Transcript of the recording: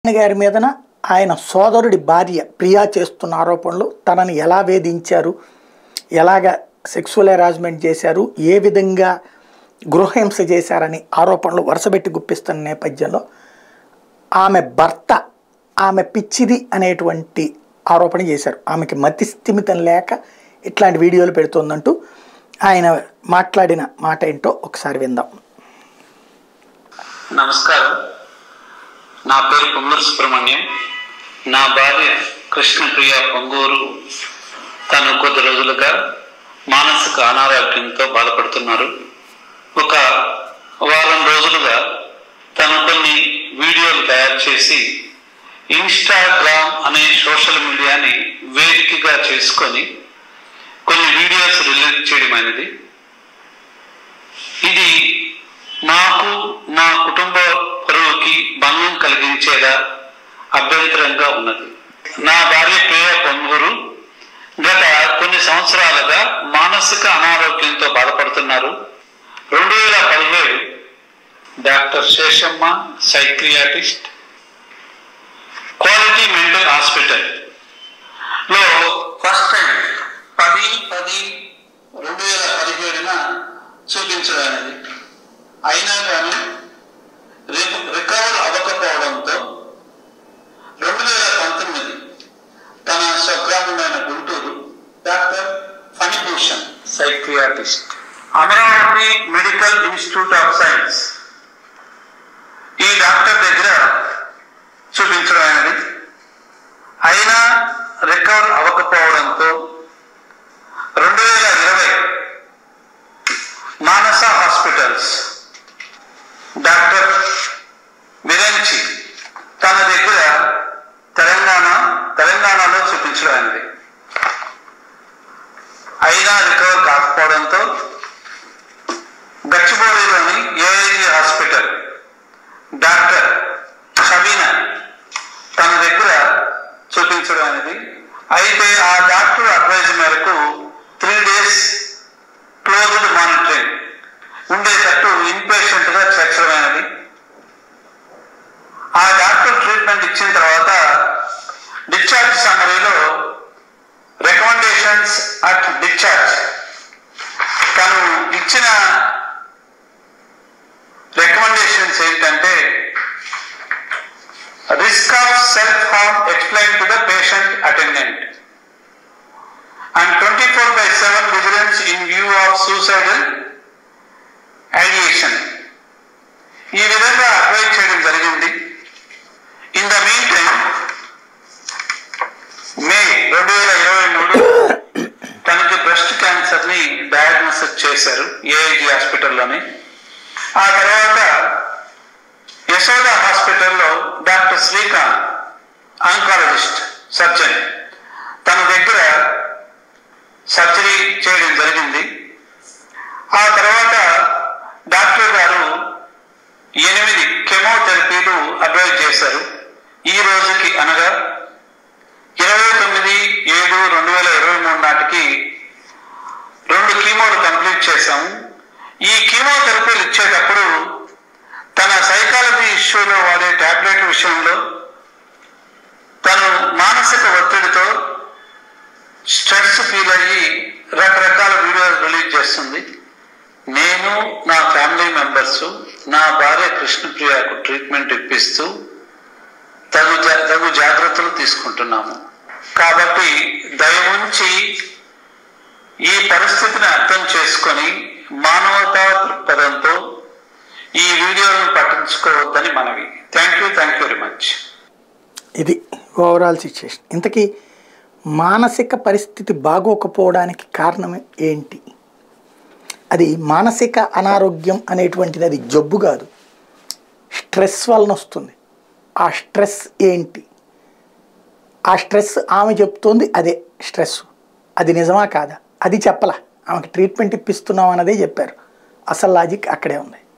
ఆయన గారి మీదన ఆయన సోదరుడి భార్య ప్రియా చేస్తున్న ఆరోపణలు తనని ఎలా వేధించారు ఎలాగ సెక్సువల్ హెరాస్మెంట్ చేశారు ఏ విధంగా గృహహింస చేశారని ఆరోపణలు వరుసపెట్టి గుప్పిస్తున్న నేపథ్యంలో ఆమె భర్త ఆమె పిచ్చిది అనేటువంటి ఆరోపణ చేశారు ఆమెకి మతి స్థిమితం లేక ఇట్లాంటి వీడియోలు పెడుతోందంటూ ఆయన మాట్లాడిన మాట ఏంటో ఒకసారి విందాం నమస్కారం నా పేరు పొంగూరు సుబ్రహ్మణ్యం నా భార్య కృష్ణప్రియ పొంగూరు తను కొద్ది రోజులుగా మానసిక అనారోగ్యంతో బాధపడుతున్నారు ఒక వారం రోజులుగా తను కొన్ని వీడియోలు తయారు చేసి ఇన్స్టాగ్రామ్ అనే సోషల్ మీడియాని వేదికగా చేసుకొని కొన్ని వీడియోస్ రిలీజ్ చేయడం అనేది ఇది నాకు నా కుటుంబ పరువుకి భంగం కలిగించేలా అభ్యంతరంగా ఉన్నది నా భార్య ప్రియ పొంగూరు గత కొన్ని సంవత్సరాలుగా మానసిక అనారోగ్యంతో బాధపడుతున్నారు రెండు వేల పదిహేడు doctor Seshamma psychiatrist quality mental hospital లో ఫస్ట్ టైం పది పది రెండు వేల పదిహేడున చూపించడం అనేది అయినా కానీ రి- రికవర్ అవ్వకపోవడంతో రెండు వేల పంతొమ్మిది తన స్వగ్రామమైన Guntur doctor Phanibhushan psychiatrist Amaravati medical institute of science ఈ డాక్టర్ దగ్గర చూపించడం అనేది అయినా రికవర్ అవ్వకపోవడంతో రెండు వేల ఇరవై మానస హాస్పిటల్స్ డాక్టర్ విరంచి తన దగ్గర తెలంగాణ తెలంగాణలో చూపించడం అనేది అయినా రికవర్ కాకపోవడంతో గచ్చిబౌలిలోని ఏఐజీ హాస్పిటల్ డాక్టర్ షబీనా తన దగ్గర చూపించడం అనేది అయితే ఆ డాక్టర్ అడ్వైజ్ మేరకు త్రీ డేస్ క్లోజ్డ్ మానిటరింగ్ ఉండేటట్టు ఇన్పేషెంట్ గా చేర్చడం అనేది ఆ డాక్టర్ ట్రీట్మెంట్ ఇచ్చిన తర్వాత డిశ్చార్జ్ సమ్మరీలో రికమెండేషన్స్ అట్ డిశ్చార్జ్ తను ఇచ్చిన రికమెండేషన్స్ ఏంటంటే risk of self-harm explained to the patient attendant and 24 by 7 vigilance in view of suicidal ideation ఈ విధంగా అడ్వైజ్ చేయడం జరిగింది in the mean time May రెండు వేల ఇరవై మూడు తనకి బ్రెస్ట్ క్యాన్సర్ ని డయాగ్నోసిస్ చేశారు ఏఐజీ హాస్పిటల్లోని ఆ తర్వాత యశోద హాస్పిటల్లో డాక్టర్ శ్రీకాంత్ ఆంకాలజిస్ట్ సర్జన్ తన దగ్గర సర్జరీ చేయడం జరిగింది ఆ తర్వాత డాక్టర్ గారు ఎనిమిది కెమోథెరపీలు అడ్వైజ్ చేశారు ఈ రోజుకి అనగా ఇరవై తొమ్మిది ఏడు రెండు వేల ఇరవై మూడు నాటికి రెండు కీమోలు కంప్లీట్ చేశాము ఈ కీమోథెరపీలు ఇచ్చేటప్పుడు తన సైకాలజీ ఇష్యూలో వాడే టాబ్లెట్ విషయంలో తను మానసిక ఒత్తిడితో స్ట్రెస్ ఫీల్ అయ్యి రకరకాల వీడియోలు రిలీజ్ చేస్తుంది నేను నా ఫ్యామిలీ మెంబర్స్ నా భార్య కృష్ణప్రియకు ట్రీట్మెంట్ ఇప్పిస్తూ తగు జా- తగు జాగ్రత్తలు తీసుకుంటున్నాము కాబట్టి దయవుంచి ఈ పరిస్థితిని అర్థం చేసుకొని మానవతా దృక్పథంతో ఈ వీడియోలను పట్టించుకోవద్దని మనవి thank you thank you very much ఇది ఓవరాల్ సిచ్యుయేషన్ ఇంతకీ మానసిక పరిస్థితి బాగోకపోవడానికి కారణం ఏంటి అది మానసిక అనారోగ్యం అనేటువంటిది అది జబ్బు కాదు స్ట్రెస్ వలన వస్తుంది ఆ స్ట్రెస్ ఏంటి ఆ స్ట్రెస్ ఆమె చెప్తోంది అదే స్ట్రెస్ అది నిజమా కాదా అది చెప్పలా ఆమెకి ట్రీట్మెంట్ ఇప్పిస్తున్నాం అన్నదే చెప్పారు అసలు లాజిక్ అక్కడే ఉంది